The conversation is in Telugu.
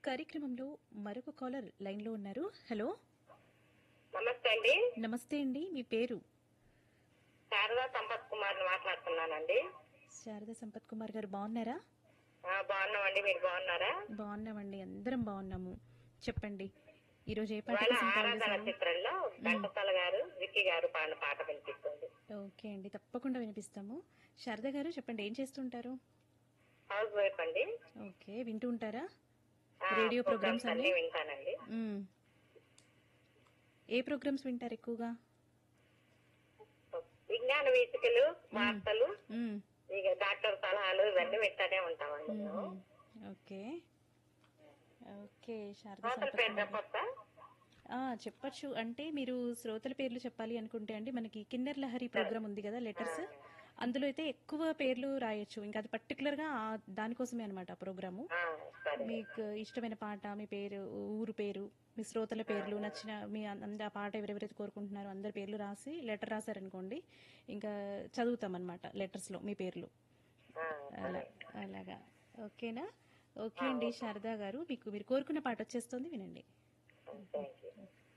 కార్యక్రమంలో మరొక కాలర్ లైన్ లో ఉన్నారు హలో నమస్తే అండి నమస్తే అండి మీ పేరు శారదా సంపత్ కుమార్ మాట్లాడుతున్నానండి శారదా సంపత్ కుమార్ గారు బాగున్నారా ఆ, బాగున్నామండి మీరు బాగున్నారా బాగున్నామండి అందరం బాగున్నాము చెప్పండి ఈరోజు ఏ పాట వాళ్ళ కోసం కాల్ ఆరాధన చేశారు చిత్రంలో ఘంటసాల గారు విక్కీ గారు పాడిన పాట వినిపిస్తుంది ఓకే అండి తప్పకుండా వినిపిస్తాము శారదా గారు చెప్పండి ఏం చేస్తుంటారు హౌస్ వైఫ్ అండి ఓకే వింటూ ఉంటారా ఆ, రేడియో ప్రోగ్రామ్స్ అన్ని అన్ని వింటానండి మ్మ్. ఏ ప్రోగ్రామ్స్ వింటారు ఎక్కువగా విజ్ఞాన వీచికలు వార్తలు మ్మ్. ఇక డాక్టర్ సలహాలు ఇవన్నీ వింటానే ఉంటామండి మేము. మ్మ్. ఓకే ఓకే శారదా శ్రోతల సంపత్ పేరు కుమార్ చెప్పొచ్చా ఆ, చెప్పొచ్చు అంటే మీరు శ్రోతల పేర్లు చెప్పాలి అనుకుంటే అండి మనకి కిన్నెర్ లహరి ప్రోగ్రామ్ ఉంది కదా లెటర్స్ అందులో అయితే ఎక్కువ పేర్లు రాయొచ్చు ఇంకా అది పర్టికులర్ గా ఆ దానికోసమే అనమాట ఆ ప్రోగ్రాము ఆ, సరే మీకు ఇష్టమైన పాట మీ పేరు ఊరు పేరు మీ శ్రోతల పేర్లు నచ్చిన మీ అంద ఆ పాట ఎవరెవరైతే కోరుకుంటున్నారో అందరి పేర్లు రాసి లెటర్ రాశారనుకోండి ఇంకా చదువుతాం అనమాట లెటర్స్ లో మీ పేర్లు ఆ, అలా అలాగా ఓకేనా ఓకే అండి శారదా గారు మీకు మీరు కోరుకున్న పాట వచ్చేస్తుంది వినండి థ్యాంక్ యూ